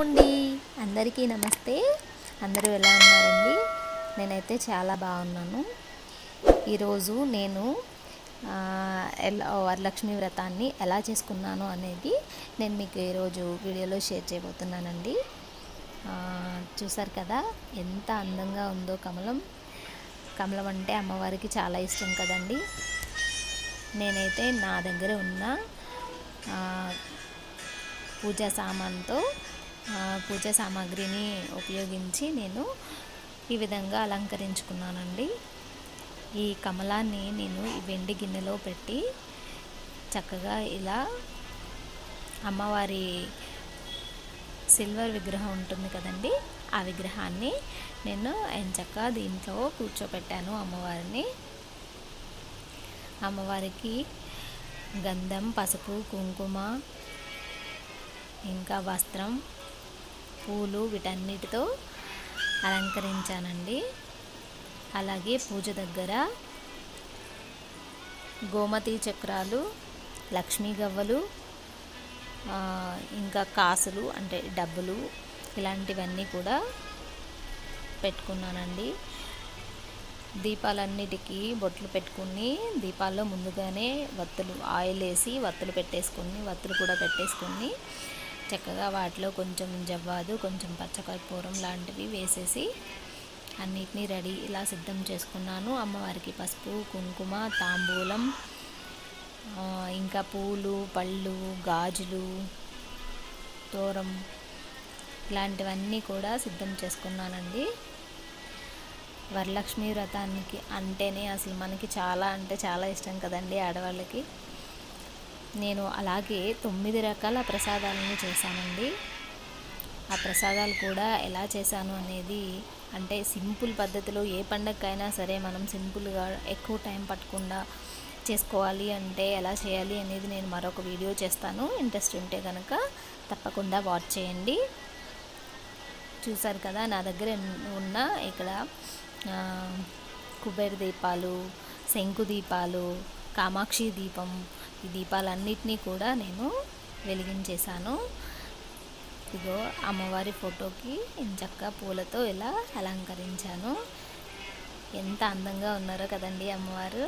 అండి అందరికీ నమస్తే అందరూ ఎలా ఉన్నారండి నేనైతే చాలా బాగున్నాను ఈరోజు నేను ఆ, ఎలా వరలక్ష్మి వ్రతాన్ని ఎలా చేసుకున్నాను అనేది నేను మీకు ఈరోజు వీడియోలో షేర్ చేయబోతున్నానండి ఆ, చూసారు కదా ఎంత అందంగా ఉందో కమలం కమలం అంటే అమ్మవారికి చాలా ఇష్టం కదండి నేనైతే నా దగ్గర ఉన్న ఆ, పూజా సామాన్తో ఆ, పూజా సామాగ్రిని ఉపయోగించి నేను ఈ విధంగా అలంకరించుకున్నానండి ఈ కమలాన్ని నేను ఈ వెండి గిన్నెలో పెట్టి చక్కగా ఇలా అమ్మవారి సిల్వర్ విగ్రహం ఉంటుంది కదండి ఆ విగ్రహాన్ని నేను ఎంచక్క దీంట్లో కూర్చోపెట్టాను అమ్మవారిని అమ్మవారికి గంధం పసుపు కుంకుమ ఇంకా వస్త్రం పూలు వీటన్నిటితో అలంకరించానండి అలాగే పూజ దగ్గర గోమతి చక్రాలు లక్ష్మీ గవ్వలు ఆ, ఇంకా కాసులు అంటే డబ్బులు ఇలాంటివన్నీ కూడా పెట్టుకున్నానండి దీపాలన్నిటికీ బొట్లు పెట్టుకుని దీపాల్లో ముందుగానే వత్తులు ఆయిల్ వేసి వత్తులు పెట్టేసుకుని వత్తులు కూడా పెట్టేసుకుని చక్కగా వాటిలో కొంచెం జవ్వాదు కొంచెం పచ్చకర్పూరం లాంటివి వేసేసి అన్నిటినీ రెడీ ఇలా సిద్ధం చేసుకున్నాను అమ్మవారికి పసుపు కుంకుమ తాంబూలం ఆ, ఇంకా పూలు పళ్ళు గాజులు తోరం ఇలాంటివన్నీ కూడా సిద్ధం చేసుకున్నానండి వరలక్ష్మి వ్రతానికి అంటేనే అసలు మనకి చాలా అంటే చాలా ఇష్టం కదండి ఆడవాళ్ళకి నేను అలాగే తొమ్మిది రకాల ప్రసాదాలను చేశానండి ఆ ప్రసాదాలు కూడా ఎలా చేశాను అనేది అంటే సింపుల్ పద్ధతిలో ఏ పండగకైనా సరే మనం సింపుల్గా ఎక్కువ టైం పట్టకుండా చేసుకోవాలి అంటే ఎలా చేయాలి అనేది నేను మరొక వీడియో చేస్తాను ఇంట్రెస్ట్ ఉంటే కనుక తప్పకుండా వాచ్ చేయండి చూసారు కదా నా దగ్గర ఉన్న ఇక్కడ ఆ, కుబేర దీపాలు శంకు దీపాలు కామాక్షి దీపం ఈ దీపాలన్నిటినీ కూడా నేను వెలిగించేశాను ఇదిగో అమ్మవారి ఫోటోకి ఇంచక్క పూలతో ఇలా అలంకరించాను ఎంత అందంగా ఉన్నారో కదండి అమ్మవారు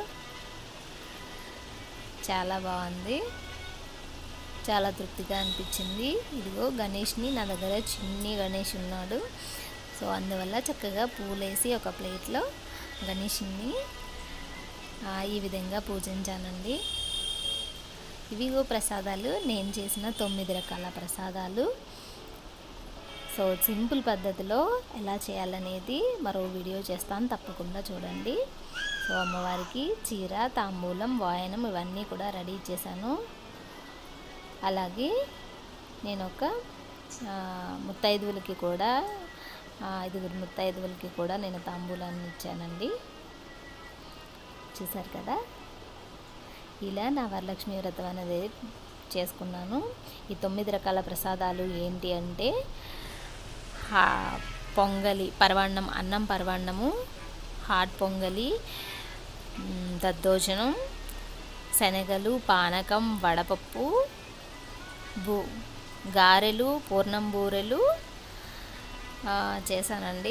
చాలా బాగుంది చాలా తృప్తిగా అనిపించింది ఇదిగో గణేష్ని నా దగ్గర చిన్ని గణేష్ ఉన్నాడు సో అందువల్ల చక్కగా పూలేసి ఒక ప్లేట్లో గణేష్ని ఆ, ఈ విధంగా పూజించానండి ఇవిగో ప్రసాదాలు నేను చేసిన తొమ్మిది రకాల ప్రసాదాలు సో సింపుల్ పద్ధతిలో ఎలా చేయాలనేది మరో వీడియో చేస్తాను తప్పకుండా చూడండి సో అమ్మవారికి చీర తాంబూలం వాయనం ఇవన్నీ కూడా రెడీ చేశాను అలాగే నేను ఒక ఆ, ముత్తైదువులకి కూడా ఆ, ఐదుగురు ముత్తైదువులకి కూడా నేను తాంబూలాన్ని ఇచ్చానండి చూసారు కదా ఇలా నా వరలక్ష్మి వ్రతం అనేది చేసుకున్నాను ఈ తొమ్మిది రకాల ప్రసాదాలు ఏంటి అంటే హా పొంగలి పరవాన్నం అన్నం పరవాన్నము హాట్ పొంగలి మ్, దద్దోజనం శనగలు పానకం వడపప్పు బూ గారెలు పూర్ణం బూరెలు ఆ, చేశానండి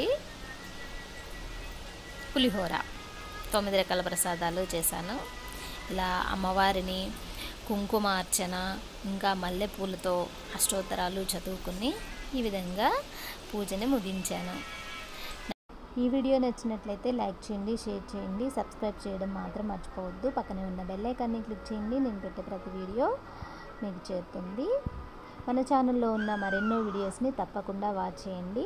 పులిహోర తొమ్మిది రకాల ప్రసాదాలు చేశాను ఇలా అమ్మవారిని కుంకుమ అర్చన ఇంకా మల్లెపూలతో అష్టోత్తరాలు చదువుకుని ఈ విధంగా పూజని ముగించాను ఈ వీడియో నచ్చినట్లయితే లైక్ చేయండి షేర్ చేయండి సబ్స్క్రైబ్ చేయడం మాత్రం మర్చిపోవద్దు పక్కనే ఉన్న బెల్ ఐకాన్ని క్లిక్ చేయండి నేను పెట్టే ప్రతి వీడియో మీకు చేరుతుంది మన ఛానల్లో ఉన్న మరెన్నో వీడియోస్ని తప్పకుండా వాచ్ చేయండి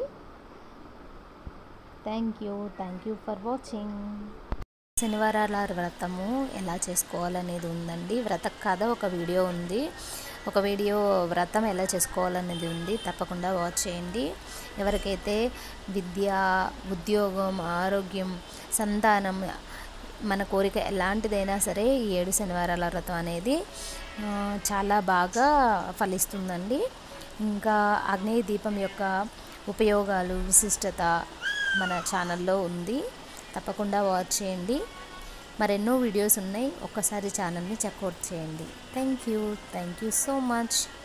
thank you thank you for watching శనివారాల వ్రతము ఎలా చేసుకోవాలనేది ఉందండి వ్రత కథ ఒక వీడియో ఉంది ఒక వీడియో వ్రతం ఎలా చేసుకోవాలనేది ఉంది తప్పకుండా వాచ్ చేయండి ఎవరికైతే విద్య ఉద్యోగం ఆరోగ్యం సంతానం మన కోరిక ఎలాంటిదైనా సరే ఈ ఏడు శనివారాల వ్రతం అనేది ఆ, చాలా బాగా ఫలిస్తుందండి ఇంకా ఆగ్నేయ దీపం యొక్క ఉపయోగాలు విశిష్టత మన ఛానల్లో ఉంది తప్పకుండా వాచ్ చేయండి మరెన్నో వీడియోస్ ఉన్నాయి ఒక్కసారి ఛానల్ని చెక్అవుట్ చేయండి thank you thank you so much